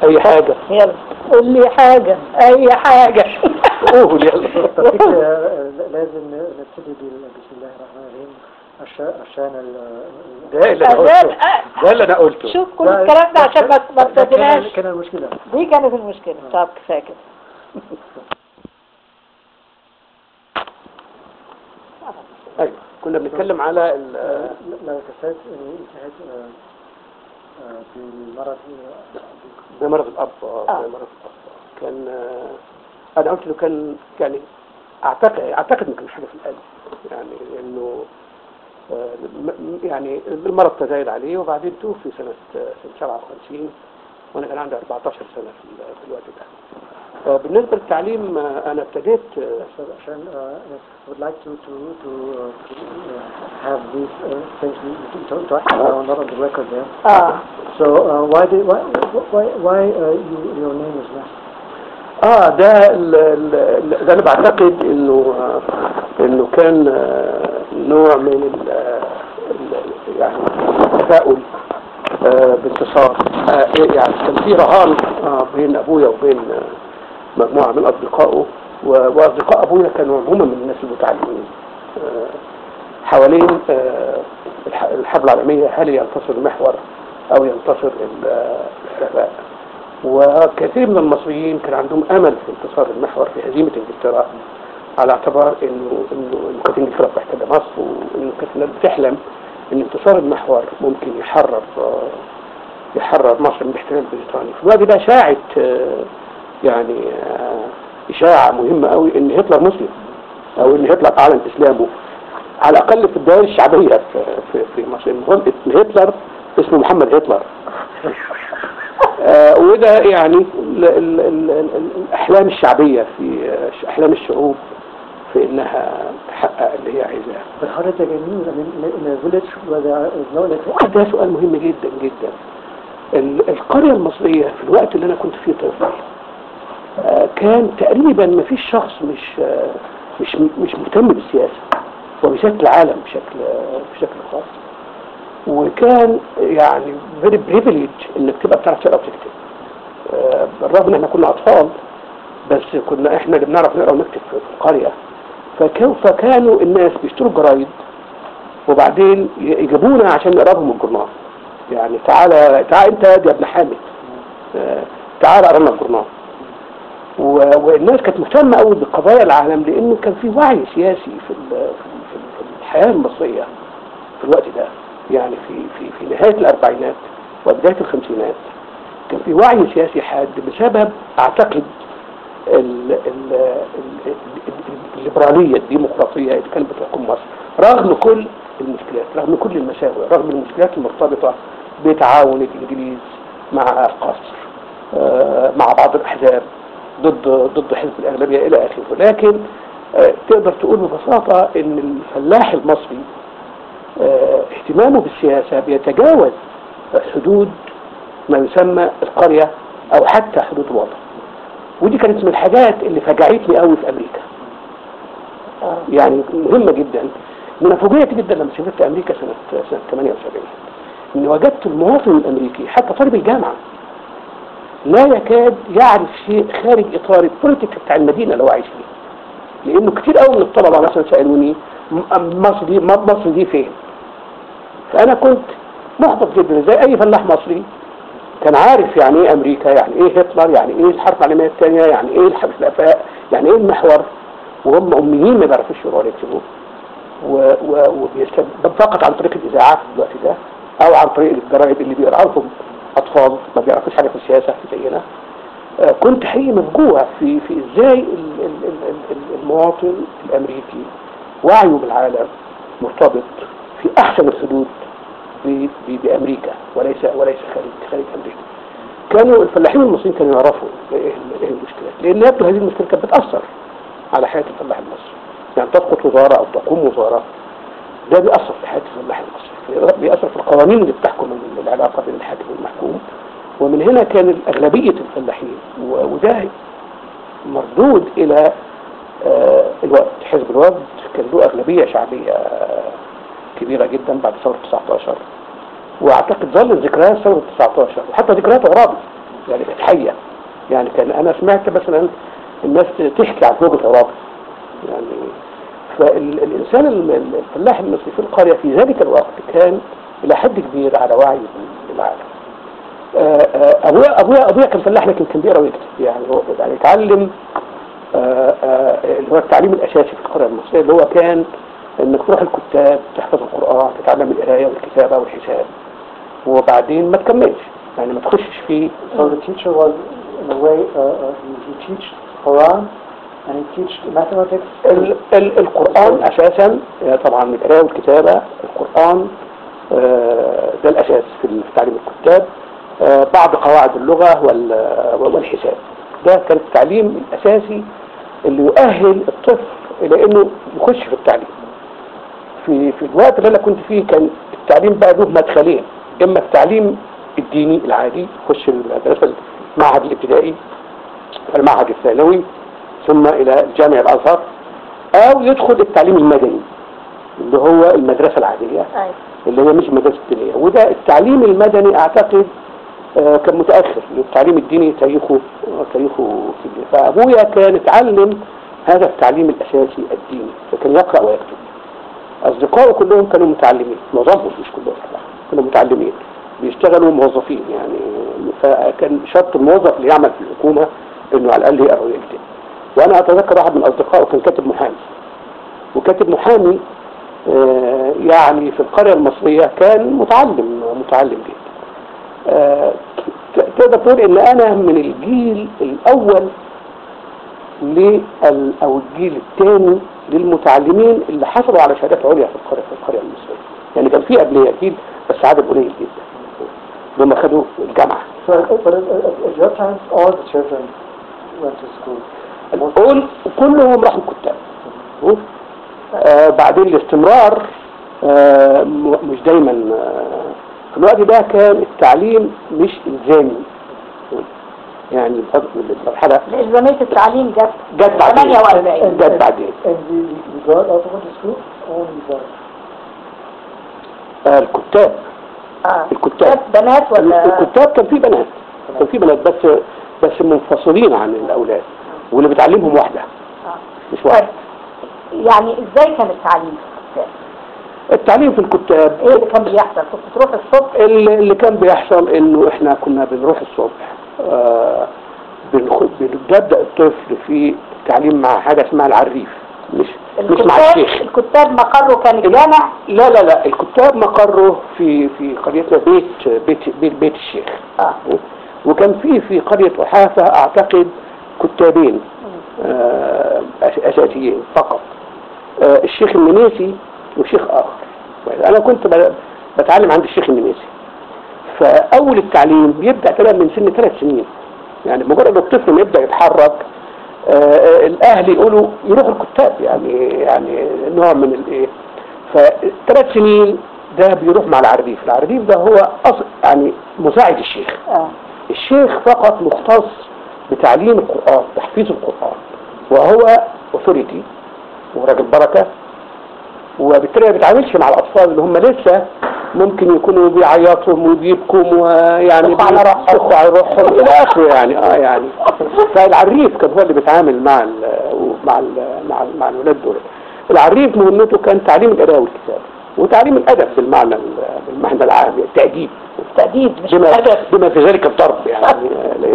اي حاجة يلا قول لي حاجة أي حاجة قول يلا تفتكر آه، لازم نبتدي بال- بسم الله الرحمن الرحيم عشان عشان ال- ده اللي انا عشان قلته ده اللي انا قلته شوف كل لا، الكلام ده عشان ما ما ده كان- ابتديناش كان المشكلة دي كانت المشكلة طب كفاية كده ايوه كنا بنتكلم على ال- آه، لو تسألت انتهت آه، آه، بالمرض آه، بمرض الاب اه آه. بمرض الاب كان آه، انا قلت له كان يعني اعتقد اعتقد انه كان حاجه في القلب يعني انه آه، م- يعني المرض تزايد عليه وبعدين توفي سنه آه، سنه 57 وانا كان عندي 14 سنه في ال- في الوقت ده آه، بالنسبه للتعليم آه، انا ابتديت آه، So, عشان uh, I would like to to to, uh, to uh, have these uh, things to, to, to are not on the record there. اه So uh, why did why why why uh, you, your name is left? اه ده ال- ال- ال- ده انا بعتقد انه آه، انه كان آه، نوع من ال- ال- يعني التفاؤل آه، بانتصار آه، يعني كان في رهان آه، بين ابويا وبين آه، مجموعه من اصدقائه و- واصدقاء ابويا كانوا عموما من الناس المتعلمين آه، حوالين آه، الح- الحرب العالميه هل ينتصر المحور او ينتصر ال- آه، الحلفاء وكثير من المصريين كان عندهم امل في انتصار المحور في هزيمه انجلترا على اعتبار انه انه إنه كانت انجلترا محتاجه مصر وانه كانت الناس بتحلم ان انتصار المحور ممكن يحرر آه، يحرر مصر من الاحتلال البريطاني في الوقت ده شاعت آه، يعني آه، اشاعه مهمه قوي ان هتلر مسلم او ان هتلر اعلن اسلامه على الاقل في الدوائر الشعبيه في في, في مصر المهم إن هتلر اسمه محمد هتلر آه، وده يعني ال- ال- ال- ال- الأحلام الشعبية في آه، أحلام الشعوب في إنها تحقق اللي هي عايزاه But how did they get news? I mean, in a- in a village where there is no electricity. ده سؤال مهم جدا جدا ال- القرية المصرية في الوقت اللي أنا كنت فيه طفل آه، كان تقريبا ما فيش شخص مش آه، مش مش مهتم بالسياسة وبشكل العالم بشكل آه، بشكل خاص وكان يعني فيري بريفليج انك تبقى بتعرف تقرا وتكتب آه، بالرغم ان احنا كنا اطفال بس كنا احنا اللي بنعرف نقرا ونكتب في في القريه فكان فكانوا الناس بيشتروا جرايد وبعدين ي- يجيبونا عشان نقرا لهم الجورنال يعني تعالى تعالى انت يا ابن حامد آه، تعالى اقرا لنا الجورنال و- والناس كانت مهتمه قوي بقضايا العالم لانه كان في وعي سياسي في ال- في ال- في الحياه المصريه في الوقت ده يعني في في في نهايه الاربعينات وبدايه الخمسينات كان في وعي سياسي حاد بسبب اعتقد ال- ال- ال- ال- الليبراليه الديمقراطيه اللي كانت بتحكم مصر رغم كل المشكلات رغم كل المساوئ رغم المشكلات المرتبطه بتعاون الانجليز مع قصر آه، مع بعض الاحزاب ضد ضد حزب الاغلبيه الى اخره لكن آه، تقدر تقول ببساطه ان الفلاح المصري آه، اهتمامه بالسياسة بيتجاوز حدود ما يسمى القرية او حتى حدود الوطن ودي كانت من الحاجات اللي فجعتني قوي في امريكا يعني مهمة جدا ان انا فوجئت جدا لما سافرت امريكا سنة سنة 78 ان وجدت المواطن الامريكي حتى طالب الجامعة لا يكاد يعرف شيء خارج اطار البوليتيك بتاع المدينة اللي هو عايش فيها لانه كتير قوي من الطلبة مثلا سألوني م- مصر دي م- مصر دي فين فانا كنت محبط جدا زي اي فلاح مصري كان عارف يعني ايه امريكا يعني ايه هتلر يعني ايه الحرب العالميه الثانيه يعني ايه الحلفاء يعني ايه المحور وهم اميين ما بيعرفوش يقروا ولا يكتبوا و- و- وبيستب- فقط عن طريق الاذاعات في الوقت ده او عن طريق الجرايد اللي بيقراها لهم اطفال ما بيعرفوش حاجه في السياسه زينا آه، كنت حقيقي مفجوع في في ازاي ال- ال- ال- ال- المواطن الامريكي وعيه بالعالم مرتبط في احسن الحدود ب- ب- بامريكا وليس وليس خارج خارج امريكا كانوا الفلاحين المصريين كانوا يعرفوا ايه ال- إيه المشكلات لان يبدو هذه المشكله كانت بتاثر على حياه الفلاح المصري يعني تسقط وزاره او تقوم وزاره ده بيأثر في حياه الفلاح المصري بيأثر في القوانين اللي بتحكم العلاقه بين الحاكم والمحكوم ومن هنا كان اغلبيه الفلاحين و- وده مردود الى آه، الوقت حزب الوفد كان له اغلبيه شعبيه آه، كبيره جدا بعد ثوره 19 واعتقد ظل ذكريات ثوره 19 وحتى ذكريات غرابي يعني كانت حيه يعني كان انا سمعت مثلا الناس تحكي عن هوجة عرابي يعني فالإنسان ال- الفلاح المصري في القرية في ذلك الوقت كان إلى حد كبير على وعي بالعالم آه، آه، أبويا أبويا أبويا كان فلاح لكن كان بيقرا ويكتب يعني هو يعني اتعلم آه، آه، اللي هو التعليم الأساسي في القرية المصرية اللي هو كان إنك تروح الكتاب تحفظ القرآن تتعلم القراية والكتابة والحساب وبعدين ما تكملش يعني ما تخشش في So the teacher was, in a way, uh, uh, he, he teach Quran and he teach mathematics. ال ال القرآن أساسا آه، طبعا القراءة والكتابة القرآن آه، ده الأساس في تعليم الكتاب آه، بعض قواعد اللغة وال- والحساب ده كان التعليم الأساسي اللي يؤهل الطفل إلى إنه يخش في التعليم في في الوقت اللي أنا كنت فيه كان التعليم بقى له مدخلين إما التعليم الديني العادي يخش المدرسة المعهد الابتدائي المعهد الثانوي ثم إلى الجامع الأزهر أو يدخل التعليم المدني اللي هو المدرسة العادية أيوة. اللي هي مش مدرسة الدينية وده التعليم المدني أعتقد آه، كان متأخر التعليم الديني تاريخه تاريخه كبير فأبويا كان اتعلم هذا التعليم الأساسي الديني فكان يقرأ ويكتب أصدقائه كلهم كانوا متعلمين معظمهم مش كلهم طبعا كانوا متعلمين بيشتغلوا موظفين يعني فكان شرط الموظف اللي يعمل في الحكومة انه على الأقل يقرأ ويكتب وأنا أتذكر واحد من أصدقائه كان كاتب محامي وكاتب محامي آه، يعني في القرية المصرية كان متعلم متعلم جدا آه، ت- تقدر تقول ان انا من الجيل الاول لل او الجيل الثاني للمتعلمين اللي حصلوا على شهادات عليا في القرية في القرية المصرية يعني كان في قبليه جيل بس عدد قليل جدا لما خدوا الجامعة So, uh, but at, at, at your time, all the children went to school. Most كل كلهم راحوا كتاب آه بعدين الاستمرار آه م- مش دايما آه في الوقت ده كان التعليم مش الزامي يعني المرحلة الإلزامية التعليم جت جت بعدين 48 جت بعدين And the, the, the girl also went to school? Only boys. آه الكتاب اه الكتاب. جت بنات ولا الكتاب كان في بنات كان في بنات بس بس منفصلين عن الأولاد واللي بتعلمهم واحدة آه. مش طيب واحدة يعني ازاي كان التعليم في الكتاب؟ التعليم في الكتاب ايه اللي كان بيحصل كنت تروح الصبح اللي اللي كان بيحصل انه احنا كنا بنروح الصبح آه بنخ- بنبدا الطفل في التعليم مع حاجه اسمها العريف مش مش مع الكتاب الشيخ الكتاب مقره كان الجامع لا لا لا الكتاب مقره في في قريتنا بيت بيت بيت, بيت الشيخ اه وكان في في قريه احافه اعتقد كتابين آه أس- اساسيين فقط آه الشيخ المنيسي وشيخ اخر انا كنت ب- بتعلم عند الشيخ المنيسي فاول التعليم بيبدا تمام من سن ثلاث سنين يعني مجرد الطفل ما يبدا يتحرك آه، آه، الاهل يقولوا يروحوا الكتاب يعني يعني نوع من الايه فثلاث سنين ده بيروح مع العريف العريف ده هو أصل يعني مساعد الشيخ اه الشيخ فقط مختص بتعليم القرآن تحفيظ القرآن وهو اوثوريتي وراجل بركة وبالتالي ما بيتعاملش مع الأطفال اللي هم لسه ممكن يكونوا بيعيطوا وبيبكوا ويعني يخوا على روحهم. يخوا على روحهم إلى آخره يعني اه يعني فالعريف كان هو اللي بيتعامل مع ال مع ال مع, ال مع الولاد دول العريف مهمته كان تعليم القراءة والكتابة وتعليم الأدب بالمعنى ال- بالمعنى العام التأديب تأديب مش بما, أدب بما في ذلك الضرب يعني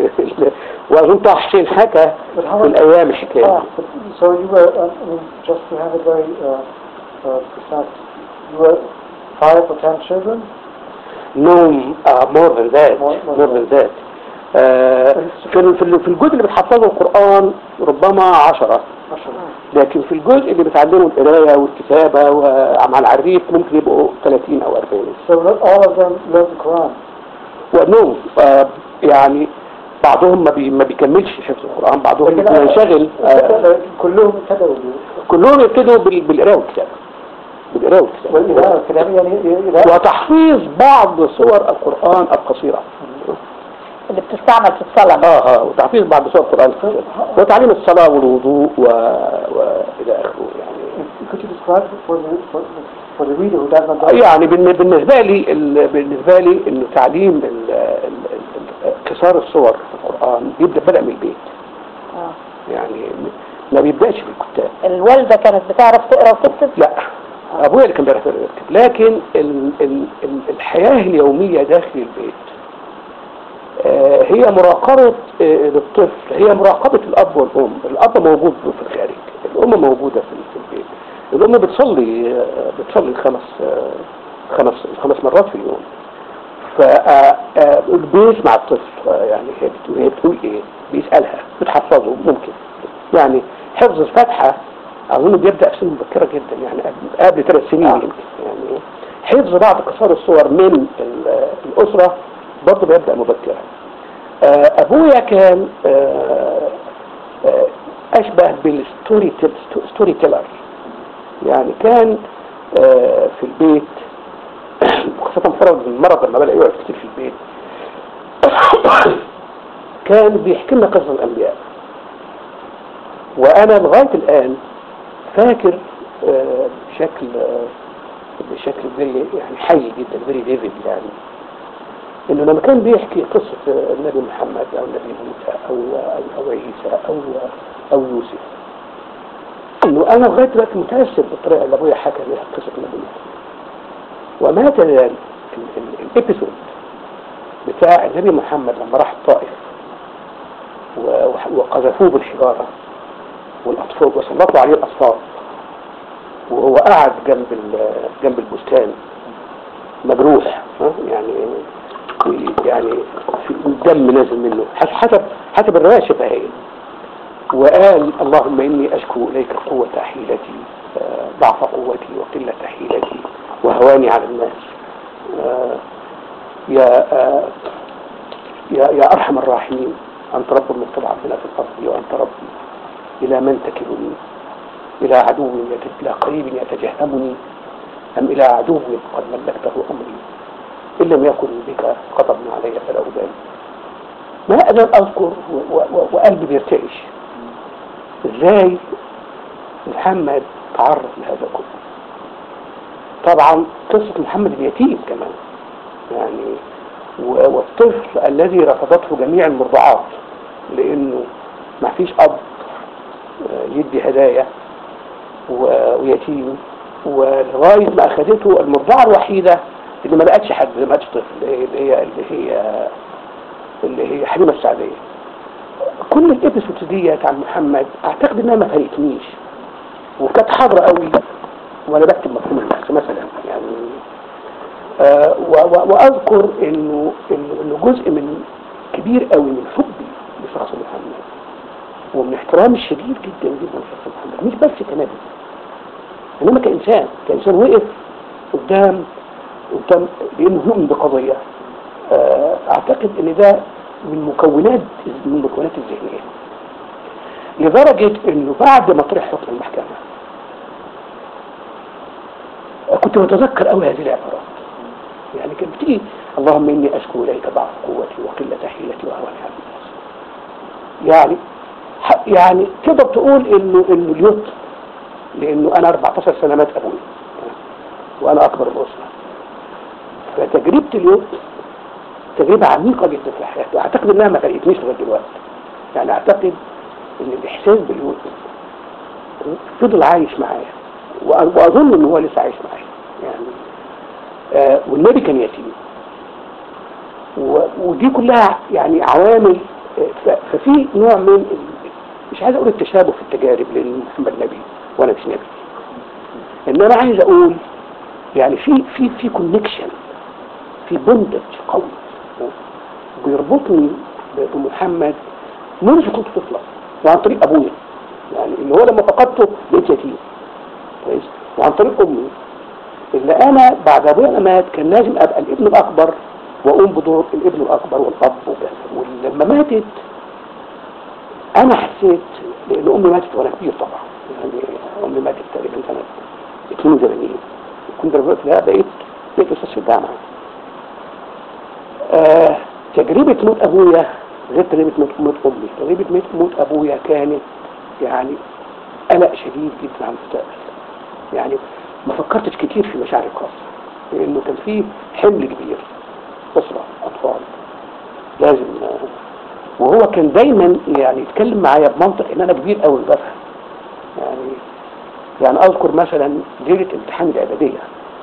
واظن طه حسين حكى في الايام الحكايه Ah, but, so you were, uh, I mean, just to have it very uh, uh, precise, you were five or ten children? نوم مور ذان ذات More- more مور ذان ذات في ال- في ال- في الجزء اللي بتحفظه القرآن ربما عشرة ما شاء الله. لكن في الجزء اللي بتعلمه القراية والكتابة ومع العريف ممكن يبقوا 30 أو 40 So not all of them learned the Quran. وأنهم آه، يعني بعضهم ما, بي ما بيكملش حفظ القرآن بعضهم لكن- ينشغل آه، كلهم ابتدوا بال- كلهم يبتدوا بال- بالقراءة والكتابة بالقراءة والكتابة والقراءة والكلام يعني قراءة وتحفيظ بعض صور القرآن القصيرة اللي بتستعمل في الصلاة اه اه وتحفيظ بعض صور القرآن القصيرة وتعليم الصلاة والوضوء و... وإلى آخره يعني Could you describe it for the, for, for the reader who does not know? يعني بالن- بالنسبة لي ال- بالنسبة لي انه تعليم ال- ال- ال- كسار الصور في القرآن بيبدأ بدأ من البيت آه. يعني ما بيبدأش في الكتاب الوالدة كانت بتعرف تقرا وتكتب لا ابويا اللي كان بيعرف يقرا ويكتب لكن ال ال ال الحياه اليوميه داخل البيت آه، هي مراقبه آه، للطفل هي مراقبه الاب والام الاب موجود في الخارج الام موجوده في في البيت الام بتصلي آه، بتصلي خمس آه، خمس خمس مرات في اليوم فبيسمع الطفل آه، يعني هي بتقول- هي بتقول ايه بيسالها بتحفظه ممكن يعني حفظ الفاتحه اظن بيبدا في سن مبكره جدا يعني قبل- قبل ثلاث سنين آه. يمكن يعني حفظ بعض قصار الصور من ال- الاسره برضه بيبدا مبكرا آه، ابويا كان آه، آه، اشبه بالستوري تيل ستوري تيلر يعني كان آه، في البيت خاصة فرض المرض لما بدأ يقعد كتير في البيت كان بيحكي لنا قصص الأنبياء وأنا لغاية الآن فاكر آه، بشكل آه، بشكل very يعني حي جدا فيري فيفيد يعني انه لما كان بيحكي قصة آه، النبي محمد او النبي موسى او او, أو عيسى او او يوسف انه انا لغاية دلوقتي متأثر بالطريقة اللي ابويا حكى بيها قصة النبي موسى وما تزال ال- ال- الابيسود بتاع النبي محمد لما راح الطائف و- وح- وقذفوه بالحجارة والأطفال وسلطوا عليه الأطفال وهو قاعد جنب ال- جنب البستان مجروح ها؟ يعني يعني في الدم نازل منه حسب حسب حسب الرواية شفهية وقال اللهم إني أشكو إليك قوة حيلتي آه، ضعف قوتي وقلة حيلتي وهواني على الناس آه، يا آه، يا يا أرحم الراحمين أنت رب المستضعفين في الأرض وأنت ربي إلى من تكلني إلى عدو يت- إلى قريب يتجهمني أم إلى عدو قد ملكته أمري إن لم يكن بك غضب علي فلا أبالي ما أزال أذكر و- و- وقلبي بيرتعش إزاي محمد تعرض لهذا كله طبعا قصة محمد اليتيم كمان يعني و- والطفل الذي رفضته جميع المرضعات لأنه ما فيش أب آه، يدي هدايا و- ويتيم ولغاية ما أخذته المرضعة الوحيدة اللي ما لقتش حد ما لقتش طفل اللي هي اللي هي اللي هي حليمة السعدية كل الابيسودز ديت عن محمد اعتقد انها ما فايتنيش وكانت حاضرة قوي وانا بكتب مفهوم النفس مثلا يعني آه و- و- واذكر انه انه إنه جزء من كبير قوي من حبي لشخص محمد ومن احترامي الشديد جدا جدا لشخص محمد مش بس كنبي انما كانسان كانسان وقف قدام قدام لانه يؤمن بقضيه آه، اعتقد ان ده من مكونات من مكونات الذهنيه لدرجه انه بعد ما طرح حكم المحكمه آه، كنت بتذكر قوي هذه العبارات يعني كانت بتيجي اللهم اني اشكو اليك ضعف قوتي وقله حيلتي وهواني على الناس يعني ح- يعني تقدر تقول انه انه اليوت لانه انا 14 سنه مات ابوي وانا اكبر الاسره فتجربه اليوت تجربه عميقه جدا في حياتي اعتقد انها ما فرقتنيش لغايه دلوقتي يعني اعتقد ان الاحساس باليوت فضل عايش معايا وأ- واظن ان هو لسه عايش معايا يعني آه والنبي كان يتيم و- ودي كلها يعني عوامل آه، ف- ففي نوع من ال- مش عايز اقول التشابه في التجارب لان محمد نبي وانا مش نبي انما عايز اقول يعني في في في كونكشن في بندج قوي بيربطني ب- بمحمد منذ كنت طفلا وعن طريق ابويا يعني اللي هو لما فقدته بقيت يتيم كويس وعن طريق امي اللي انا بعد ابويا ما مات كان لازم ابقى الابن الاكبر واقوم بدور الابن الاكبر والاب وكذا ولما ماتت انا حسيت لان امي ماتت وانا كبير طبعا يعني امي ماتت تقريبا سنه 82 كنت دلوقتي لا بقيت بقيت استاذ في الجامعه آه تجربه موت ابويا غير تجربه موت موت امي تجربه موت موت ابويا كانت يعني قلق شديد جدا على المستقبل يعني ما فكرتش كتير في مشاعري الخاصه لانه كان في حمل كبير اسره اطفال لازم آه، وهو كان دايما يعني يتكلم معايا بمنطق ان انا كبير قوي بفهم يعني يعني اذكر مثلا ليله امتحان الاعداديه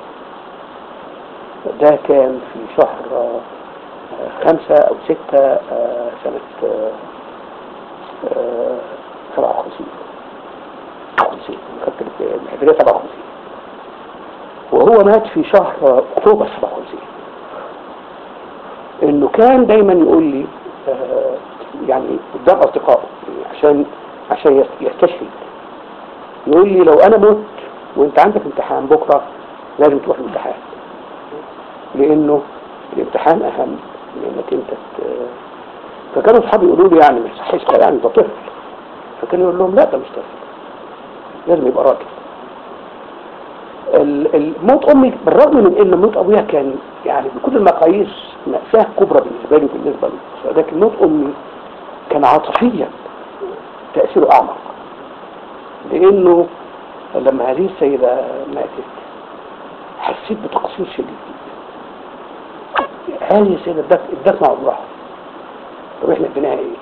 ده كان في شهر آه، آه، خمسة أو ستة آه، سنة آه، آه، سبعة وخمسين خمسين خدت الإعدادية سبعة وخمسين وهو مات في شهر آه، أكتوبر سبعة وخمسين إنه كان دايما يقول لي آه، يعني قدام أصدقائه عشان عشان يست- يستشهد يقول لي لو أنا مت وأنت عندك امتحان بكرة لازم تروح الامتحان لانه الامتحان اهم من انك انت ت- فكانوا اصحابي يقولوا لي يعني مش صحيح يعني ده طفل فكان يقول لهم لا ده مش طفل لازم يبقى راجل ال- ال- موت امي بالرغم من ان موت ابويا كان يعني بكل المقاييس مأساة كبرى بالنسبه لي وبالنسبه لي لكن موت امي كان عاطفيا تأثيره اعمق لانه لما هذه السيدة ماتت حسيت بتقصير شديد هذه السيدة ادت- ادتنا عمرها طب احنا اديناها ايه؟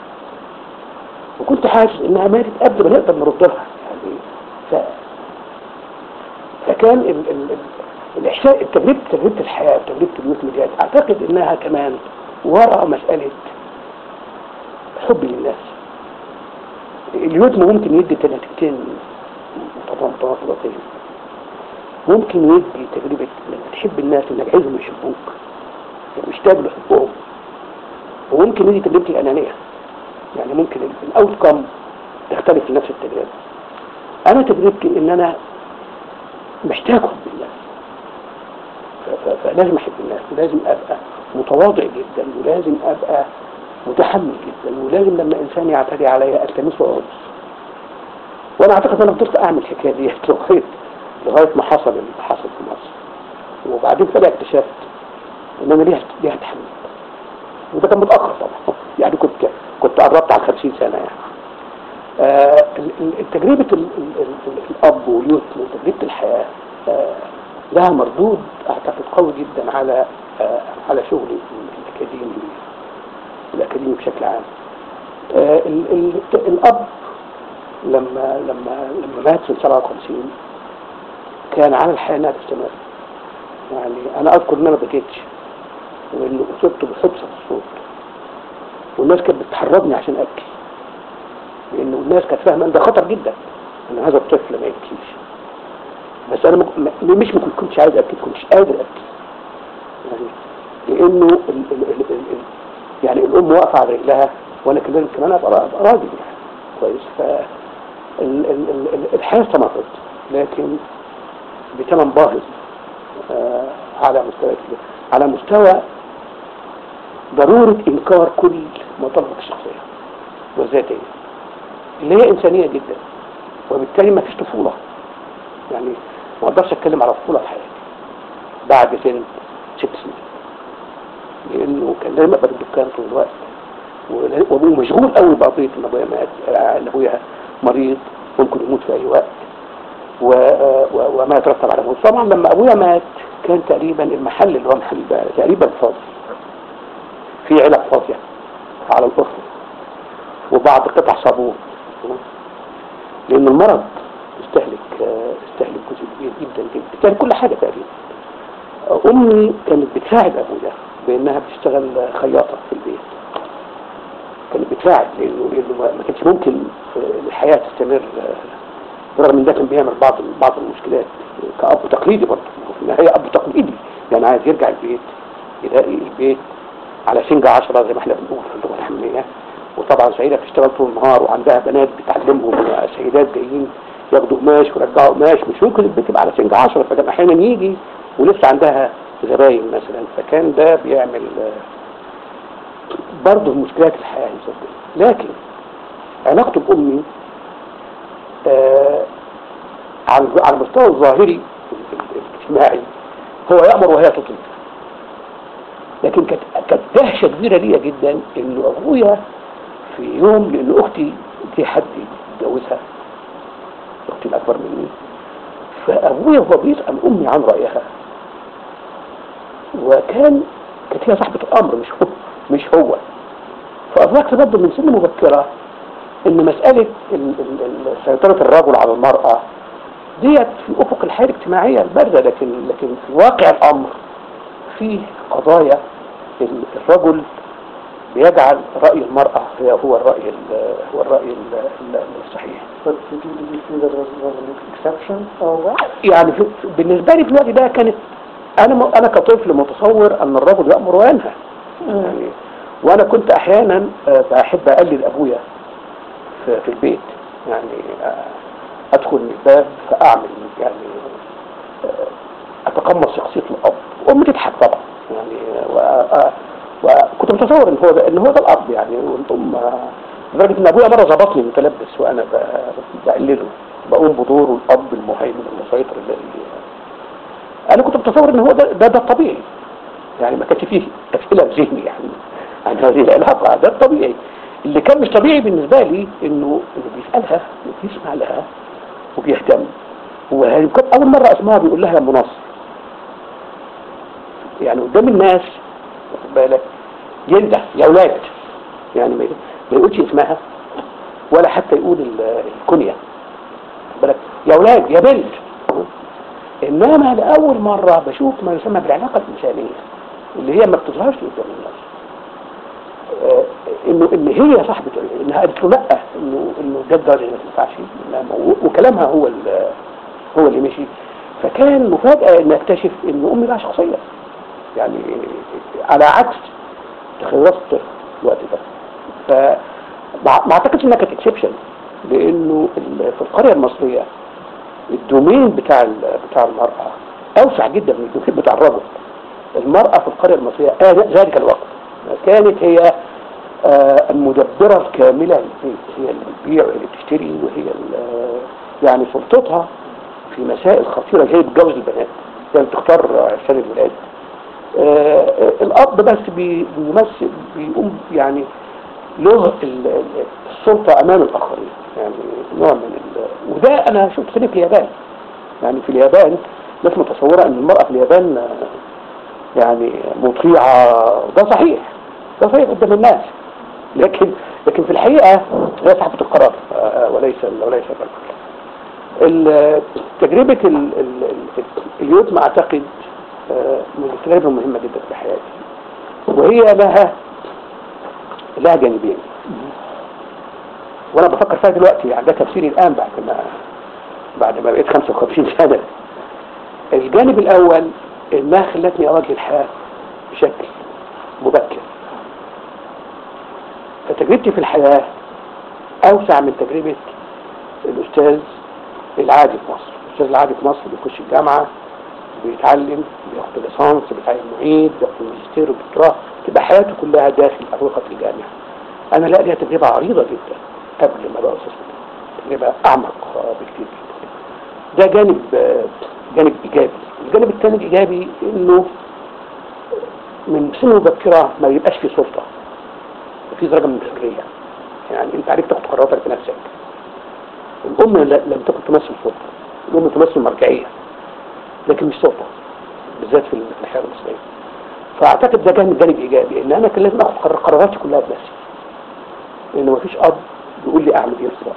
وكنت حاسس انها ماتت قبل ما نقدر نرد لها يعني ف... فكان ال... ال... ال... الاحساس تجربه تجربه الحياه وتجربه اليوت ميديات اعتقد انها كمان ورا مساله حب للناس اليوت ممكن يدي نتيجتين متناقضتين ممكن يدي تجربه انك تحب الناس انك عايزهم يحبوك مشتاق لحبهم وممكن يجي تجربة الأنانية يعني ممكن الأوت كم تختلف في نفس التجربة أنا تجربتي إن أنا محتاج حب الناس ف- ف- فلازم أحب الناس ولازم أبقى متواضع جدا ولازم أبقى متحمل جدا ولازم لما إنسان يعتدي عليا ألتمسه عنف وأنا أعتقد أنا فضلت أعمل الحكاية دي لغاية لغاية ما حصل اللي حصل في مصر وبعدين فجأة اكتشفت ان انا ليها ليها تحمل وده كان متاخر طبعا يعني كنت كنت قربت على 50 سنه يعني آه ال- ال- تجربه ال- ال- ال- الاب واليتم وتجربه الحياه آه لها مردود اعتقد قوي جدا على آه على شغلي الاكاديمي الاكاديمي بشكل عام آه ال- ال- الاب لما لما لما مات في 57 كان على الحياه انها تستمر يعني انا اذكر ان انا بكيتش وانه اصبت بحبس في الصوت والناس كانت بتحرضني عشان ابكي لانه الناس كانت فاهمه ان ده خطر جدا ان هذا الطفل ما يبكيش بس انا مك... م- مش ما كنتش عايز ابكي كنتش قادر ابكي يعني لانه ال... ال... ال... ال... ال... يعني الام واقفه على رجلها وانا كمان كمان ابقى أبقى راجل يعني كويس ف ال... ال... ال... ال- الحياه استمرت لكن بثمن باهظ آه، على مستوى كبير. على مستوى ضرورة إنكار كل مطالبك الشخصية والذاتية اللي هي إنسانية جدا وبالتالي ما فيش طفولة يعني ما أقدرش أتكلم على طفولة في حياتي بعد سن ست سنين لأنه كان لازم أبقى في الدكان طول الوقت ولا- وأبوه مشغول قوي بقضية إن أبويا مات آه، إن أبويا مريض ممكن يموت في أي وقت و... و... وما يترتب على موت طبعا لما ابويا مات كان تقريبا المحل اللي هو محل بقى تقريبا فاضي في علب فاضية على الأرض وبعض قطع صابون لأن المرض استهلك آه، استهلك جزء كبير جدا جدا استهلك كل حاجة تقريبا أمي كانت بتساعد أبويا بأنها بتشتغل خياطة في البيت كانت بتساعد لأنه لأنه ما ما كانش ممكن آه، الحياة تستمر آه، رغم ان ده كان بيعمل بعض بعض المشكلات كأب تقليدي برضه في النهاية أب تقليدي يعني عايز يرجع البيت يلاقي البيت على سنجة عشرة زي ما احنا بنقول في اللغة الحمية وطبعا سيدة بتشتغل طول النهار وعندها بنات بتعلمهم سيدات جايين ياخدوا قماش ويرجعوا قماش مش ممكن البيت يبقى على سنجة عشرة فكان أحيانا يجي ولسه عندها زباين مثلا فكان ده بيعمل آه، برضه مشكلات الحياة يصدق لكن علاقته بأمي آه، على على المستوى الظاهري الاجتماعي هو يأمر وهي تطيع لكن كانت كانت دهشة كبيرة ليا جدا انه ابويا في يوم لان اختي دي حد يتجوزها اختي الاكبر مني فابويا وهو بيسأل امي عن رأيها وكان كانت هي صاحبة الامر مش هو مش هو فأدركت برضه من سن مبكرة ان مسألة ال- ال- ال- سيطرة الرجل على المرأة ديت في افق الحياة الاجتماعية الباردة لكن لكن في واقع الامر فيه قضايا ال- الرجل بيجعل رأي المرأة هي هو الرأي ال- هو الرأي ال- ال- الصحيح But did you, did you feel that was, was an exception or what? يعني في بالنسبة لي في الوقت ده كانت أنا م- أنا كطفل متصور أن الرجل يأمر وينهى يعني وأنا كنت أحيانا آه، بحب أقلد أبويا في, في البيت يعني آه، أدخل من الباب فأعمل يعني آه، أتقمص شخصية الأب أمي تضحك طبعا يعني و- آه، وكنت متصور ان هو ده ان هو ده الاب يعني والام آه، لدرجه ان ابويا مره ظبطني متلبس وانا ب- بقلده بقوم بدور الاب المهيمن المسيطر الذي انا كنت متصور ان هو ده ده, ده الطبيعي يعني ما كانش فيه اسئله في ذهني يعني عن هذه العلاقه ده الطبيعي اللي كان مش طبيعي بالنسبه لي انه انه بيسالها وبيسمع لها وبيهتم وهذه كانت اول مره اسمعها بيقول لها يا مناصر يعني قدام الناس واخد بالك ينده يا اولاد يعني ما ما يقولش اسمها ولا حتى يقول ال- الكنيه واخد بالك يا اولاد يا بنت انما لاول مره بشوف ما يسمى بالعلاقه الانسانيه اللي هي ما بتظهرش قدام الناس آه، انه ان هي صاحبه انها قالت له لا انه انه ده الدرجه ما تنفعش إنما- و- وكلامها هو ال- هو اللي مشي فكان مفاجاه ان اكتشف ان امي لها شخصيه يعني على عكس تخيلات الطفل في الوقت ده فما ما اعتقدش انها كانت اكسبشن لانه ال- في القريه المصريه الدومين بتاع ال- بتاع المراه اوسع جدا من الدومين بتاع الرجل المراه في القريه المصريه آه ذلك الوقت كانت هي آه، المدبرة الكاملة للبيت هي اللي بتبيع وهي اللي بتشتري وهي ال- يعني سلطتها في مسائل خطيرة زي بتجوز البنات زي بتختار عرسان الولاد آه، الأب بس بي- بيمثل بيقوم يعني له ال- ال- السلطة أمام الآخرين يعني نوع من ال... وده أنا شفت كده في اليابان يعني في اليابان ناس متصورة أن المرأة في اليابان آه، يعني مطيعة ده صحيح ده صحيح قدام الناس لكن لكن في الحقيقة هي صاحبة القرار آه، وليس وليس الرجل ال- تجربة ال- ال- ال- اليوتم أعتقد آه، من التجارب المهمة جدا في حياتي وهي لها لها جانبين وانا بفكر فيها دلوقتي يعني ده تفسيري الان بعد ما بعد ما بقيت 55 سنة الجانب الاول انها خلتني اواجه الحياة بشكل مبكر فتجربتي في الحياة اوسع من تجربة الاستاذ العادي في مصر الاستاذ العادي في مصر بيخش الجامعة بيتعلم بياخد ليسانس بيتعلم معيد بياخد ماجستير ودكتوراه تبقى حياته كلها داخل أروقة الجامعة أنا لا ليها تجربة عريضة جدا قبل ما بقى أستاذ تجربة أعمق آه، بكتير جدا ده جانب آه، جانب إيجابي الجانب الثاني الإيجابي إنه من سن مبكرة ما يبقاش في سلطة في درجة من الحرية يعني أنت عليك تاخد قراراتك بنفسك الأم لا- لم تكن تمثل سلطة الأم تمثل مرجعية لكن مش سلطة بالذات في الحياة المصرية فأعتقد ده جانب جانب إيجابي إن أنا كان لازم آخد قرار- قراراتي كلها بنفسي لأن مفيش أب يقول لي أعمل إيه بالظبط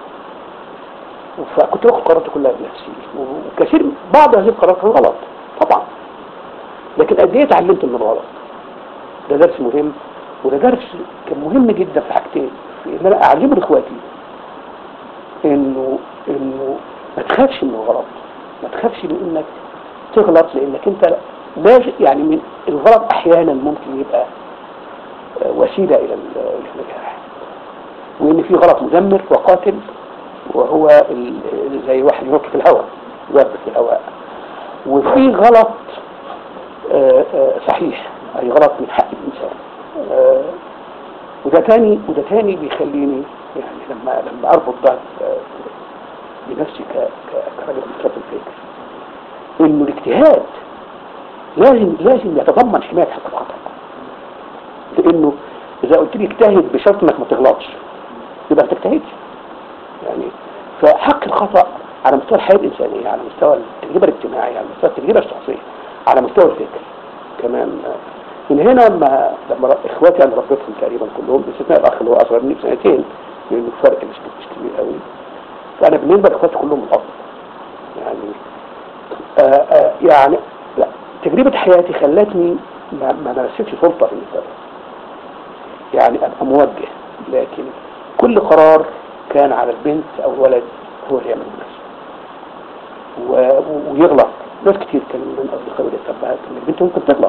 فكنت باخد قراراتي كلها بنفسي وكثير بعض هذه القرارات كان غلط طبعا لكن قد إيه اتعلمت من الغلط ده درس مهم وده درس كان مهم جدا في حاجتين في إن أنا أعلمه لإخواتي إنه إنه ما تخافش من الغلط ما تخافش من إنك تغلط لأنك أنت لازم يعني من الغلط أحيانا ممكن يبقى آه، وسيلة إلى ال- إلى النجاح وإن في غلط مدمر وقاتل وهو ال- زي واحد ينط في الهواء يوقف في الهواء وفي غلط آه، آه، صحيح أي غلط من حق الإنسان آه، وده تاني وده تاني بيخليني يعني لما لما أربط ده آه، بنفسي ك- ك- كراجل مكتب الفكر إنه الاجتهاد لازم لازم يتضمن حماية حق الخطأ لأنه إذا قلت لي اجتهد بشرط إنك ما تغلطش يبقى ما تجتهدش يعني فحق الخطأ على مستوى الحياة الإنسانية على مستوى التجربة الاجتماعية على مستوى التجربة الشخصية على مستوى الفكر كمان من هنا لما لما ر- اخواتي انا ربيتهم تقريبا كلهم باستثناء الاخ اللي هو اصغر مني بسنتين لانه الفرق مش مش كبير قوي فانا بالنسبه لاخواتي كلهم الافضل يعني آآ آآ يعني لا تجربه حياتي خلتني ما ما مارستش سلطه في المستقبل يعني ابقى موجه لكن كل قرار كان على البنت او الولد هو اللي يعمله بنفسه و- و- ويغلط ناس كتير كان من اصدقائي والاتباعات ان البنت ممكن تغلط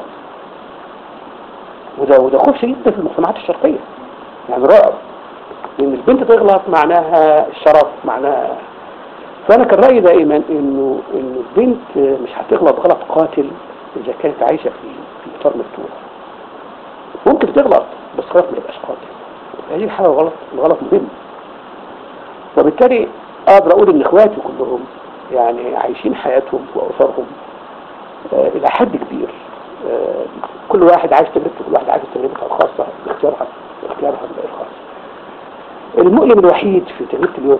وده وده خوف شديد جدا في المجتمعات الشرقيه يعني رعب لان البنت تغلط معناها الشرف معناها فانا كان رايي دائما انه انه البنت مش هتغلط غلط قاتل اذا كانت عايشه في في اطار مفتوح ممكن تغلط بس غلط ما يبقاش قاتل هذه الحاجه غلط الغلط مهم وبالتالي اقدر اقول ان اخواتي كلهم يعني عايشين حياتهم واسرهم آه، الى حد كبير آه، كل واحد عايش تجربته كل واحد عايش تجربته الخاصه باختيارها باختيارها الخاص المؤلم الوحيد في تجربه اليوم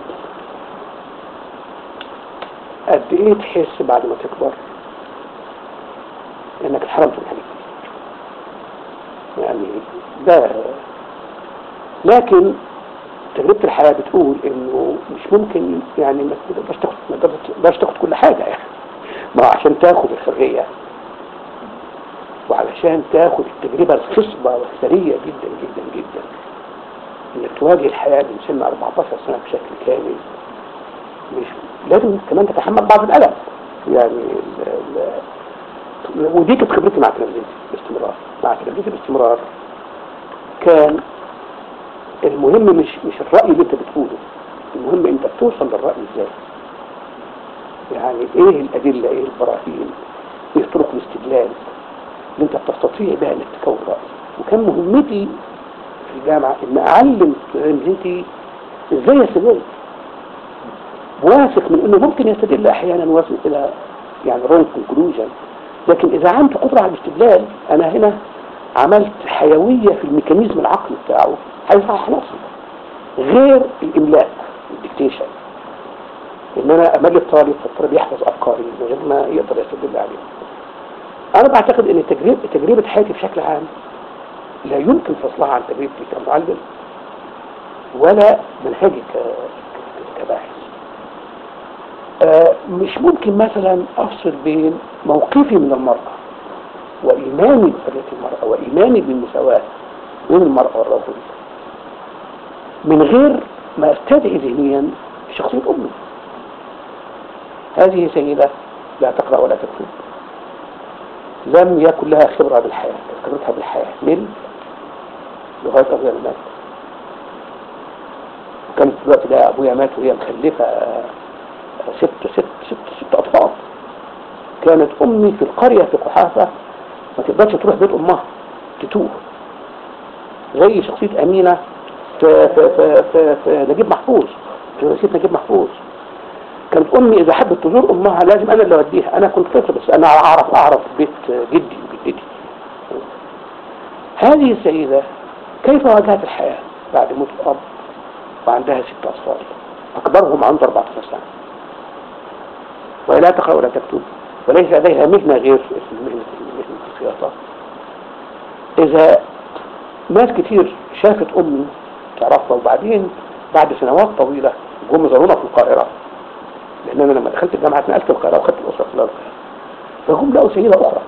قد ايه تحس بعد ما تكبر انك اتحرمت من حاجات كتير. يعني ده لكن تجربة الحياة بتقول انه مش ممكن يعني ما تقدرش تاخد ما تقدرش تاخد كل حاجة يعني ما هو عشان تاخد الحرية وعلشان تاخد التجربة الخصبة والثرية جدا جدا جدا انك تواجه الحياة من سن 14 سنة بشكل كامل مش لازم كمان تتحمل بعض الألم يعني ال ال ودي كانت خبرتي مع تلامذتي باستمرار مع تلامذتي باستمرار كان المهم مش مش الرأي اللي انت بتقوله المهم انت بتوصل للرأي ازاي يعني ايه الأدلة ايه البراهين ايه طرق الاستدلال اللي انت بتستطيع بها انك تكون رأي وكان مهمتي في الجامعة ان اعلم تلامذتي ازاي يستدل واثق من انه ممكن يستدل احيانا واصل الى يعني رونج كونكلوجن لكن اذا عندي قدرة على الاستدلال انا هنا عملت حيوية في الميكانيزم العقلي بتاعه هيصحح نفسه غير الاملاء الديكتيشن ان انا امل الطالب فالطالب يحفظ افكاري من غير ما يقدر يستدل عليها انا بعتقد ان تجربة, تجربة حياتي بشكل عام لا يمكن فصلها عن تجربتي كمعلم ولا منهجي ك- كباحث آه، مش ممكن مثلا افصل بين موقفي من المرأة وإيماني بحرية المرأة وإيماني بالمساواة بين المرأة والرجل من غير ما استدعي ذهنيا شخصية أمي هذه سيدة لا تقرأ ولا تكتب لم يكن لها خبرة بالحياة خبرتها بالحياة من لغاية أبويا ما مات وكانت في الوقت ده أبويا مات وهي مخلفة آه، ست ست ست ست أطفال كانت أمي في القرية في قحافة ما تقدرش تروح بيت أمها تتوه زي شخصية أمينة في, في, في, في, في نجيب محفوظ في رئيسية نجيب محفوظ كانت أمي إذا حبت تزور أمها لازم أنا اللي أوديها أنا كنت طفل بس أنا أعرف أعرف بيت جدي وجدتي هذه السيدة كيف واجهت الحياة بعد موت الأب وعندها ست أطفال أكبرهم عنده 14 سنة وهي لا تقرأ ولا تكتب وليس لديها مهنة غير مهنة مهنة الخياطة إذا ناس كتير شافت أمي تعرفها وبعدين بعد سنوات طويلة جم زارونا في القاهرة لأن أنا لما دخلت الجامعة اتنقلت القاهرة وخدت الأسرة كلها القاهرة فهم لقوا سيدة أخرى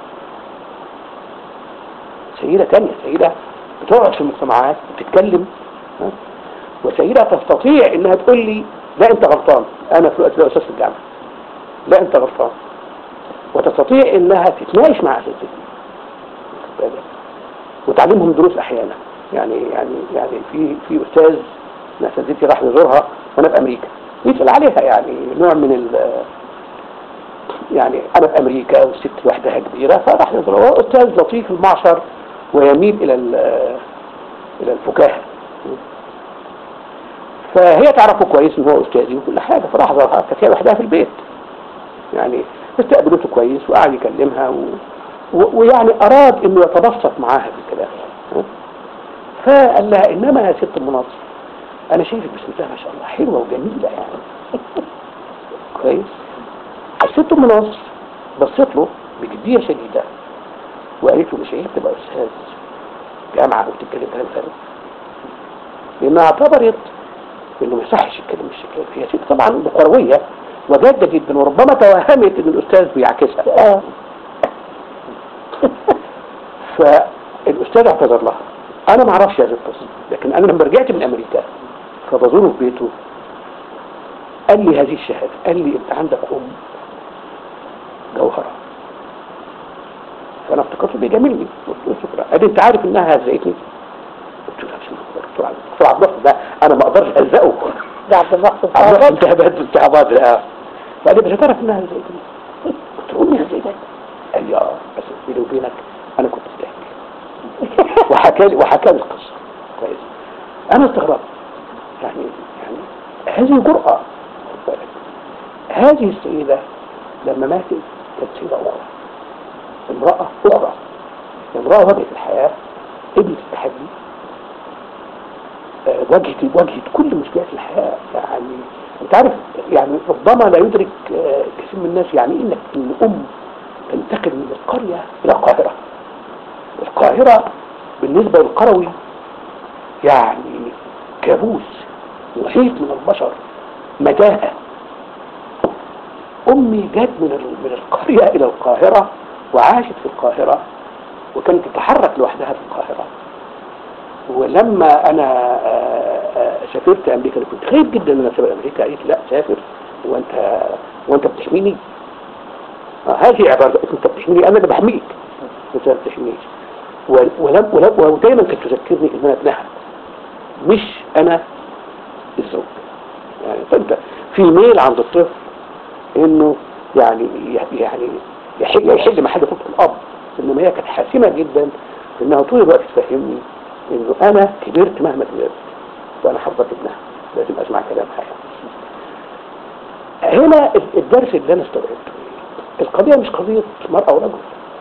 سيدة تانية سيدة بتقعد في المجتمعات وتتكلم ها؟ وسيدة تستطيع انها تقول لي لا انت غلطان انا في الوقت ده استاذ في الجامعة لا انت غلطان وتستطيع انها تتناقش مع اساتذتي وتعلمهم دروس احيانا يعني يعني يعني في في استاذ من اساتذتي راح يزورها وانا في امريكا يسال عليها يعني نوع من ال يعني انا في امريكا والست لوحدها كبيره فراح يزورها هو استاذ لطيف المعشر ويميل الى ال- الى الفكاهه فهي تعرفه كويس ان هو استاذي وكل حاجه فراح زارها كانت هي لوحدها في البيت يعني استقبلته كويس وقعد يكلمها و... و... ويعني اراد انه يتبسط معاها في الكلام ها؟ فقال لها انما يا ست المناصر انا شايفك بسم الله ما شاء الله حلوه وجميله يعني كويس الست المناصر بصيت له بجديه شديده وقالت له مش عيب تبقى استاذ جامعه وتتكلم كلام فارغ لانها اعتبرت انه ما يصحش يتكلم بالشكل ده هي ست طبعا بقرويه وجاده جدا وربما توهمت ان الاستاذ بيعكسها اه فالاستاذ اعتذر لها انا ما اعرفش هذه القصه لكن انا لما رجعت من امريكا فبزوره في بيته قال لي هذه الشهاده قال لي انت عندك ام جوهره فانا افتكرته بيجاملني قلت له شكرا قال لي انت عارف انها هزقتني قلت له لا مش مقدر قلت له عبد- قلت له عبد الله ده انا ما اقدرش الزقه ده عبد المحسن عبد الله صاحبك انت هبهد انت عباد لا فقال لي بس تعرف انها هزقتني قلت له امي هزقتك قال لي اه بس بيني وبينك انا كنت استهلك وحكى لي وحكى لي القصه كويس انا استغربت يعني يعني هذه جرأة خد بالك هذه السيدة لما ماتت كانت سيدة أخرى امرأة أخرى امرأة واجهت الحياة قبلت التحدي آه، واجهت واجهت كل مشكلات الحياة يعني انت عارف يعني ربما لا يدرك آه، كثير من الناس يعني ايه انك ان ام تنتقل من القرية الى القاهرة القاهرة بالنسبة للقروي يعني كابوس محيط من البشر متاهة أمي جت من ال- من القرية إلى القاهرة وعاشت في القاهرة وكانت تتحرك لوحدها في القاهرة ولما أنا آه، آه، سافرت أمريكا أنا كنت خايف جدا إن أنا أسافر أمريكا قالت لي لا سافر وأنت وأنت بتحميني آه، هذه عبارة أنت بتحميني أنا اللي بحميك أنت ما بتحمينيش ولم ولم ولم ودايما كانت تذكرني ان انا ابنها مش انا الزوج يعني فانت في ميل عند الطفل انه يعني يعني يحل يحل محل خطة الاب انما هي كانت حاسمه جدا انها طول الوقت تفهمني انه انا كبرت مهما كبرت وانا حفظت ابنها لازم اسمع كلام حياتي هنا الدرس اللي انا استوعبته القضيه مش قضيه مراه ورجل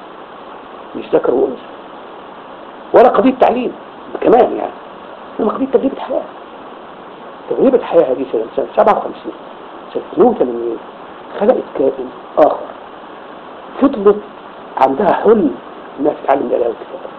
مش ذكر وانثى ولا قضية تعليم كمان يعني انما قضية تجربة حياة تجربة حياة هذه سنة سنة 57 سنة 82 خلقت كائن آخر فضلت عندها حلم انها تتعلم الآلة والكتابة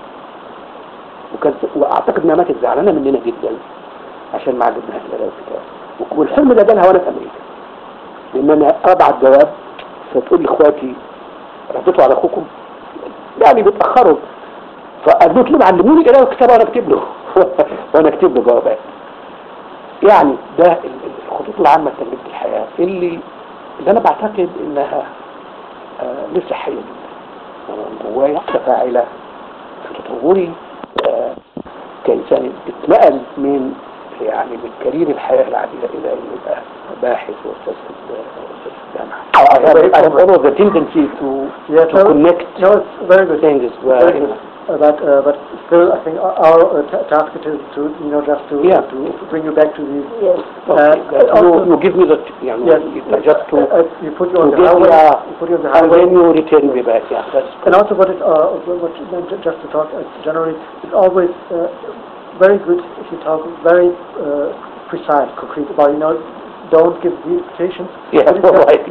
وكانت واعتقد انها ماتت زعلانة مننا جدا عشان ما علمناهاش الآلة والكتابة والحلم ده جالها وانا في امريكا لان انا ابعت جواب فتقول لاخواتي رديتوا على اخوكم يعني بيتاخروا فقالوا لي علموني القراءه والكتابه وانا اكتب له وانا اكتب له جوابات يعني ده ال- ال- الخطوط العامه لتنميه الحياه اللي اللي انا بعتقد انها آه لسه حيه جدا أنا جوايا فاعله في تطوري آه كانسان اتنقل من يعني من كارير الحياه العاديه الى انه يبقى باحث واستاذ في أستاذ في الجامعه. I have, I have always the tendency to, Yeah, to no, connect no, it's very good. things. Well, Very good. Uh, but uh, but still, I think our, our uh, ta- task it is to you know just to Yeah. to bring you back to the Yes. Okay, Uh, but you, also- you give me the, you know, yes you- just to, uh, uh, you put you on to the give me highway. a, you put you on the and highway. then you return me back, yeah, that's, And also what is, uh, what, what, just to talk uh, generally, it's always uh, very good if you talk very uh, precise, concrete about, you know, don't give the quotations. yeah, But it's right.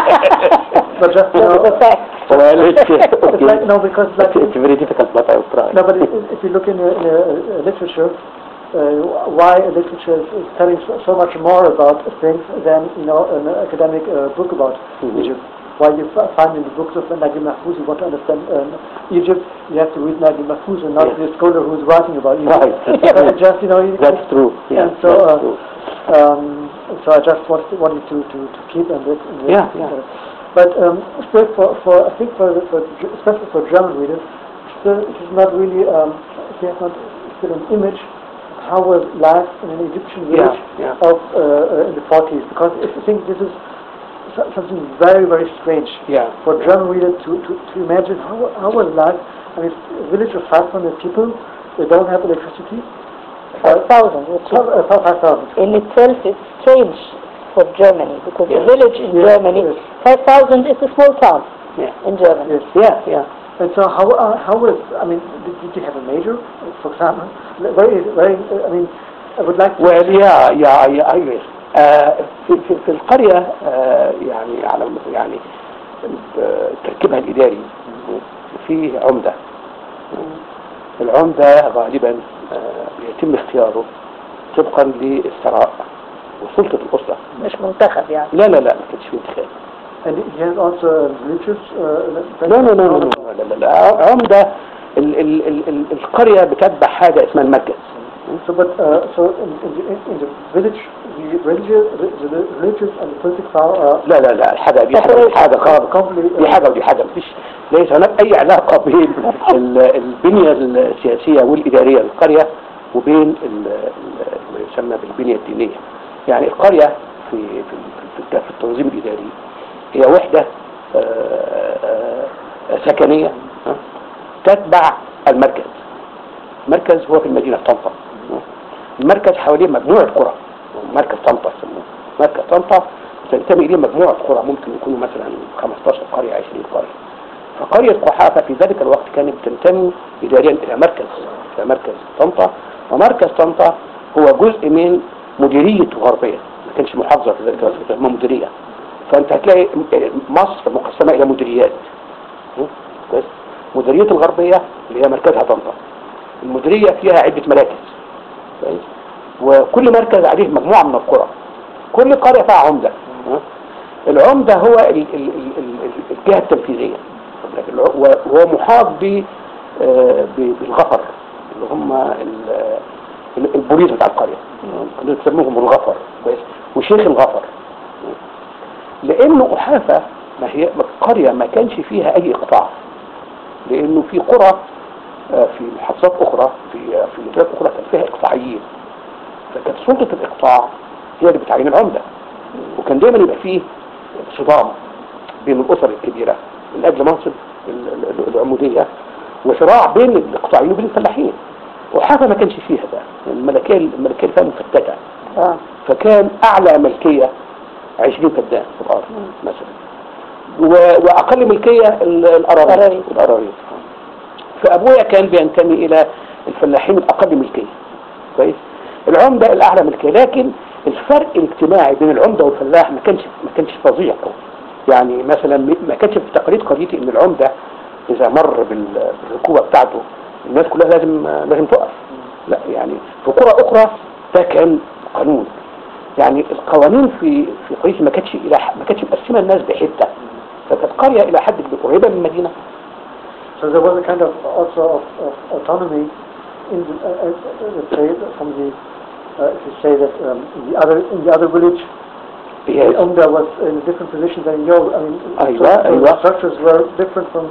But just, you That know, is a fact. Well, it's, it's okay. like, no, because like, It's, it's very difficult, but I'll try. no, but if, if you look in, uh, in uh, literature, uh, why literature is, is telling so, so much more about things than, you know, an academic uh, book about Mhm. Egypt. Why you f- find in the books of Nagib Mahfouz, you want to understand um, Egypt, you have to read Nagib Mahfouz and not Yes. the scholar who's writing about Egypt. Right. Uh, just, you know, you, That's true, yeah, And so, that's uh, true. um, so I just wanted, wanted to, to, to keep on this. on this. Yeah, yeah. But um, still, for, for I think for, the- for Ge- especially for German readers, still it is not really um, they have not still an image of how was life in an Egyptian Yeah, village yeah. of uh, uh, in the 40s because if you think this is so- something very very strange Yeah. for a German reader to, to, to imagine how how was life. I mean, a village of 500 people, they don't have electricity. Five thousand, which is Uh, 5,000. in itself is strange for Germany because Yes. a village in Yes, Germany, yes. five thousand is a small town Yeah. in Germany. Yes. Yeah, yeah. And so how uh, how was I mean did, did you have a major for example very very uh, I mean I would like to Well, yeah, yeah, yeah, yes. آه في, في, في القرية آه يعني على يعني آه، تركيبها الإداري فيه عمدة العمدة غالبا آه، بيتم اختياره طبقا للثراء وسلطة الأسرة مش منتخب يعني لا لا لا ما كانش فيه انتخاب And he has also religious uh, لا لا لا لا لا لا, لا. عمدة ال ال ال ال القرية بتتبع حاجة اسمها المركز So, but uh, so in, in, the, in the village, the religious, the religious and the political power are لا لا لا حاجة دي حاجة دي حاجة خالص completely. دي حاجة ودي حاجة مفيش ليس هناك أي علاقة بين ال- البنية السياسية والإدارية للقرية وبين ال- ال- ما يسمى بالبنية الدينية يعني القرية في في في في التنظيم الإداري هي وحدة آه، آه، سكنية ها، تتبع المركز المركز هو في المدينة طنطا المركز حواليه مجموعة قرى مركز طنطا يسموه مركز طنطا تنتمي إليه مجموعة قرى ممكن يكونوا مثلا 15 قرية 20 قرية فقرية قحافة في ذلك الوقت كانت تنتمي إداريا إلى مركز إلى مركز طنطا ومركز طنطا هو جزء من مديرية غربية ما كانش محافظة في ذلك الوقت كانت اسمها مديرية فأنت هتلاقي مصر مقسمة إلى مديريات م? كويس مديرية الغربية اللي هي مركزها طنطا المديرية فيها عدة مراكز كويس وكل مركز عليه مجموعة من القرى كل قرية فيها عمدة ها؟ العمدة هو ال- ال- ال- ال- الجهة التنفيذية الع- وهو محاط ب آه، ب- بالغفر اللي هم ال- ال- البوليس بتاع القرية اللي تسموهم الغفر كويس وشيخ الغفر لانه احافة ما هي قرية ما كانش فيها اي اقطاع لانه في قرى آه، في محافظات اخرى في آه، في ولايات اخرى كان فيها اقطاعيين فكانت سلطة الاقطاع هي اللي بتعين العمدة وكان دايما يبقى فيه صدام بين الاسر الكبيرة من اجل منصب ال- ال- العمودية وصراع بين الاقطاعيين وبين الفلاحين وحاجة ما كانش فيها ده الملكية الملكية اللي فيها مفتتة اه فكان اعلى ملكية 20 فدان في الارض مثلا و- واقل ملكية ال- الاراضي الأراضي. الاراضي فابويا كان بينتمي الى الفلاحين الاقل ملكية كويس العمدة الاعلى ملكية لكن الفرق الاجتماعي بين العمدة والفلاح ما كانش ما كانش فظيع قوي يعني مثلا ما كانش في تقاليد قريتي ان العمدة اذا مر بال- بالركوبة بتاعته الناس كلها لازم لازم تقف لا يعني في قرى اخرى ده كان قانون يعني القوانين في في قريش ما كانتش الى ح- ما كانتش مقسمه الناس بحته فكانت قريه الى حد كبير قريبه من المدينه So there was a kind of also of, of autonomy in the, uh, uh, let's say from the, uh, if you say that um, in the other in the other village, the Yes. Umda was in a different position than yours. I mean, so, أيوة، so أيوة. the structures were different from.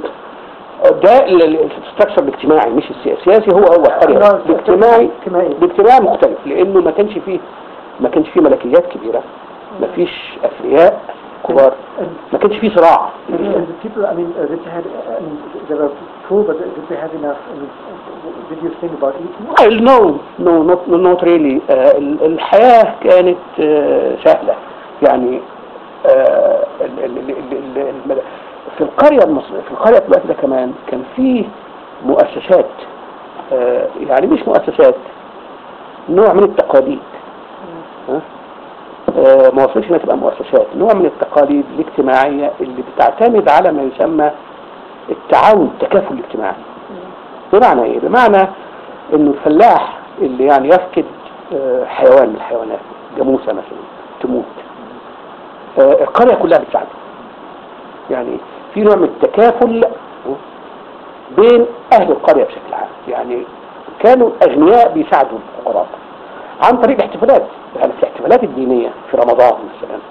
ده الاستراكشر الاجتماعي مش السياسي السياسي هو هو القريه No, الاجتماعي اجتماعي. الاجتماعي مختلف لانه ما كانش فيه ما كانش فيه ملكيات كبيره ما فيش اثرياء كبار And, ما كانش فيه صراع and the people, I mean, uh, did they had, I mean, they were poor, but did they have enough? I mean, did you think about eating? Well, no, no, not, not really. آه، ال- الحياة كانت آه، سهلة يعني آه، ال- ال- ال- ال- ال- الم- في القرية المصرية في القرية في الوقت ده كمان كان فيه مؤسسات آه، يعني مش مؤسسات نوع من التقاليد ها؟ آه، ما وصلش انها تبقى مؤسسات نوع من التقاليد الاجتماعية اللي بتعتمد على ما يسمى التعاون التكافل الاجتماعي بمعنى ايه بمعنى انه الفلاح اللي يعني يفقد آه، حيوان من الحيوانات جاموسة مثلا تموت آه، القرية كلها بتساعده يعني في نوع من التكافل بين اهل القرية بشكل عام يعني كانوا اغنياء بيساعدوا الفقراء عن طريق الاحتفالات يعني في الاحتفالات الدينية في رمضان مثلا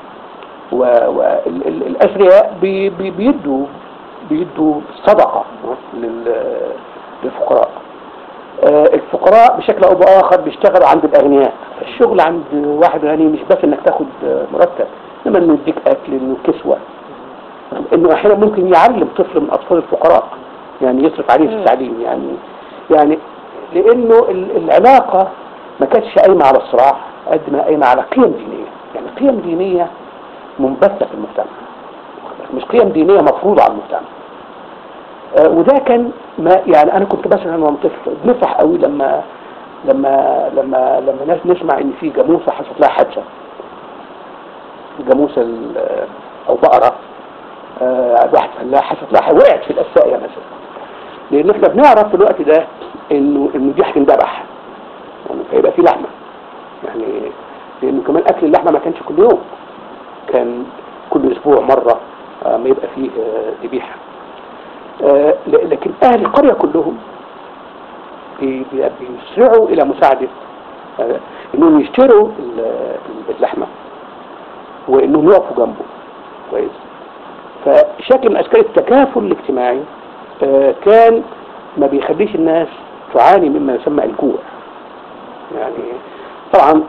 والاثرياء بي بي بيدوا بيدوا صدقة لل- للفقراء آه، الفقراء بشكل او باخر بيشتغلوا عند الاغنياء الشغل عند واحد غني مش بس انك تاخد آه، مرتب انما انه يديك اكل انه كسوة انه احيانا ممكن يعلم طفل من اطفال الفقراء يعني يصرف عليه في التعليم يعني يعني لانه ال- العلاقة ما كانتش قايمة على الصراع قد ما قايمة على قيم دينية يعني قيم دينية منبثة في المجتمع مش قيم دينية مفروضة على المجتمع آه، وده كان ما يعني انا كنت مثلا وانا طفل بنفرح قوي لما لما لما لما ناس نسمع ان في جاموسه حصلت لها حادثه جاموسه ال- او بقره آه، واحد فلاح فلاحة وقعت في الأساقية مثلا لأن احنا بنعرف في الوقت ده إنه إنه دي هتندبح يعني فيبقى في لحمة يعني لأنه كمان أكل اللحمة ما كانش كل يوم كان كل أسبوع مرة آه، ما يبقى فيه آه، ذبيحة آه، ل- لكن أهل القرية كلهم بي- بي- بيسرعوا إلى مساعدة آه، إنهم يشتروا ال- ال- اللحمة وإنهم يقفوا جنبه كويس فشكل من أشكال التكافل الاجتماعي آه، كان ما بيخليش الناس تعاني مما يسمى الجوع يعني طبعا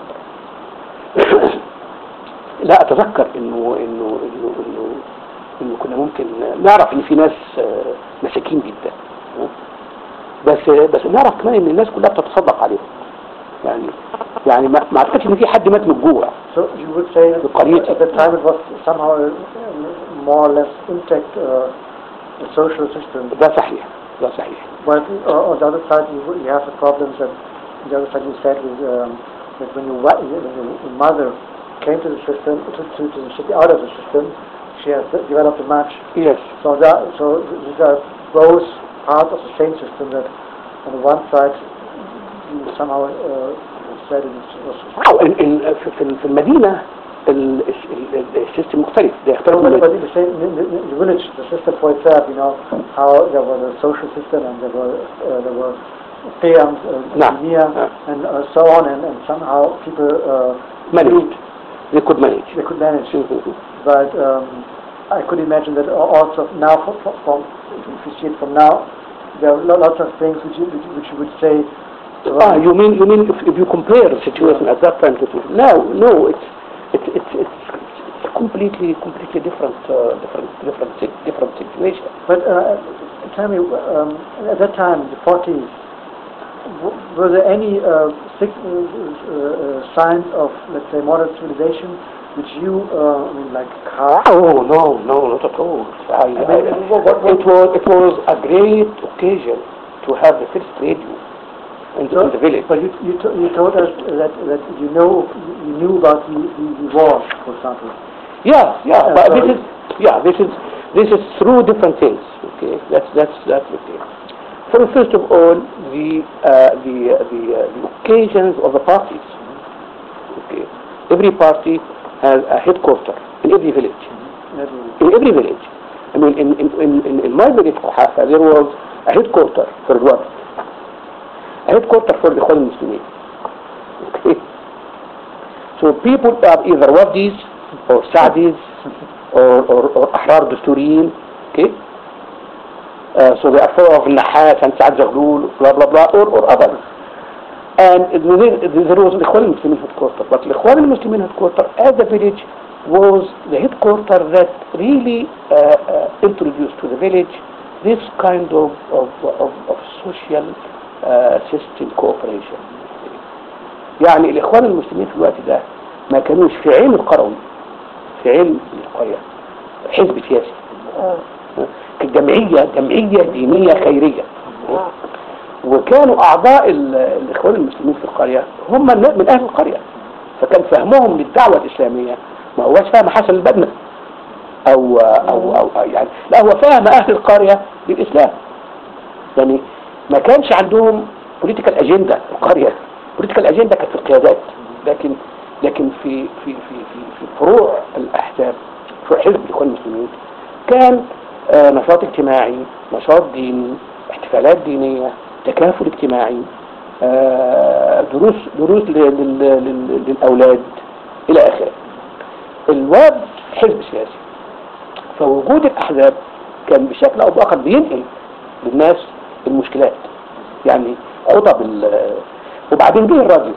لا اتذكر انه انه انه انه انه كنا ممكن نعرف ان في ناس آه، مساكين جدا بس بس نعرف كمان ان الناس كلها بتتصدق عليهم يعني يعني ما ما اعتقدش ان في حد مات من الجوع So you would say that بقريتي. at the time it was somehow a, a more or less intact uh, social system. ده صحيح ده صحيح But uh, on the other side, you, you have the problems that on the other side you said was, um, that when, you, wa- when your mother came to the system, to, to, to the city out of the system, she has developed a match. yes So that, so these are both parts of the same system that on the one side you somehow uh, said it was أو إن إن في- في في المدينة ال- ال- ال- السيستم مختلف ده يختلف But, من but in the same in the, in the village, the system for itself, you know, how there was a social system and there were uh, there were qiyams, uh, نعم. dunya, نعم. and uh, so on, and, and somehow people uh, managed they could manage they could manage. But um, I could imagine that al- also now, from, from, from if you see it from now, there are lo- lots of things which you, which, you- which you would say. Ah, you mean you mean if, if you compare the situation at that time to to- no no it's it's it's it's, it's completely completely different uh, different different si- different situation. But uh, tell me, um, at that time, the 40s, w- were there any uh, sig- uh, uh, signs of, let's say, modern civilization which you, uh, I mean, like car? Oh no no not at all. I, I mean, what- what- it was it was a great occasion to have the first radio in the, in the village. But you, you, to, you told us that, that you know you knew about the, the, the war, for example. Yeah, yeah, Uh, but so this is yeah, this is this is through different things. Okay, that's that's that's okay. So first of all, the uh, the uh, the, uh, the occasions of the parties. Okay, every party has a headquarter in every village. That- In every village. I mean, in in in, in, in my village, Kuhafa, there was a headquarter for the Wadi. A headquarter for the Ikhwan Muslimin. Okay. So people are either Wadis or Saudis or, or, or Ahrar Dusturiyin, okay? Uh, so they are full of Nahas and Saad Zaghlul, blah, blah, blah, or, or others. And there, there was the Ikhwan Muslimin headquarter. But the Ikhwan Muslimin headquarter at the village was the headquarter that really uh, uh, introduced to the village this kind of, of, of, of social uh, system cooperation. يعني الإخوان المسلمين في الوقت ده ما كانوش في عين القروي في عين القرية حزب سياسي Uh, كانت جمعية جمعية دينية خيرية وكانوا أعضاء ال- الإخوان المسلمين في القرية هم من من أهل القرية فكان فهمهم للدعوة الإسلامية ما هوش فهم حسن البنا أو أو أو أو يعني لا هو فهم أهل القرية للإسلام يعني ما كانش عندهم بوليتيكال أجندة في القرية بوليتيكال أجندة كانت في القيادات لكن لكن في في في في, في فروع الأحزاب فروع حزب الإخوان المسلمين كان آه، نشاط اجتماعي نشاط ديني احتفالات دينية تكافل اجتماعي آه، دروس دروس لل- لل- لل- للأولاد إلى آخره الواد حزب سياسي فوجود الأحزاب كان بشكل أو بآخر بينقل للناس المشكلات يعني خطب ال- وبعدين جه الراديو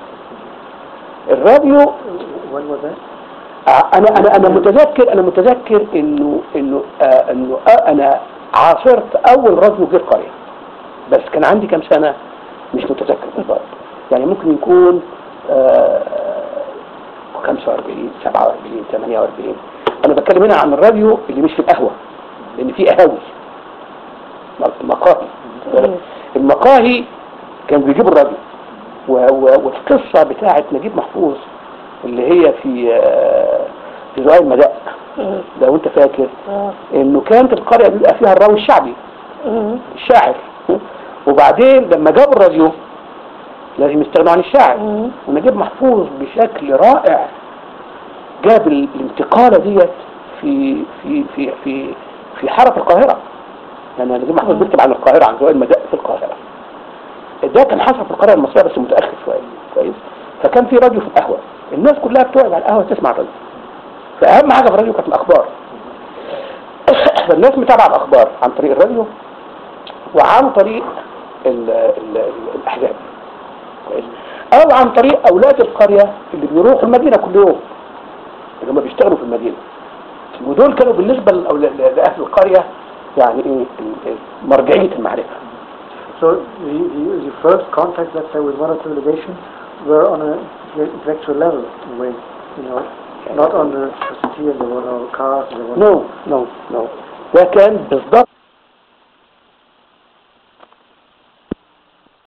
الراديو When was that? انا انا انا متذكر انا متذكر انه انه آه انه آه انا عاصرت اول راديو جه القريه بس كان عندي كام سنه مش متذكر بالظبط يعني ممكن يكون آه 45 47 48 انا بتكلم هنا عن الراديو اللي مش في القهوه لان في قهاوي مقاهي المقاهي كان بيجيبوا الراديو و- و- والقصه بتاعت نجيب محفوظ اللي هي في آه، في زوايا المداء Mm. لو انت فاكر Yeah. انه كانت القرية بيبقى فيها الراوي الشعبي Mm. الشاعر وبعدين لما جابوا الراديو لازم يستغنوا عن الشاعر Mm. ونجيب محفوظ بشكل رائع جاب ال- الانتقالة ديت في في في في في حارة القاهرة لأن نجيب محفوظ مم. بيكتب عن القاهرة عن زوال المدائن في القاهرة ده كان حصل في القرية المصرية بس متأخر شوية كويس فكان في راديو في القهوة الناس كلها بتقعد على القهوة تسمع الراديو فأهم حاجة في الراديو كانت الأخبار فالناس متابعة الأخبار عن طريق الراديو وعن طريق ال ال ال الأحزاب كويس أو عن طريق أولاد القرية اللي بيروحوا المدينة كل يوم اللي هم بيشتغلوا في المدينة ودول كانوا بالنسبة لأول- لأهل القرية يعني إيه ال- ال- مرجعية المعرفة So the, the, the first contact, let's say, with one or two delegations were on an intellectual level, in a way, you know, not on the city and there were no cars, there were نو نو نو ده كان بالضبط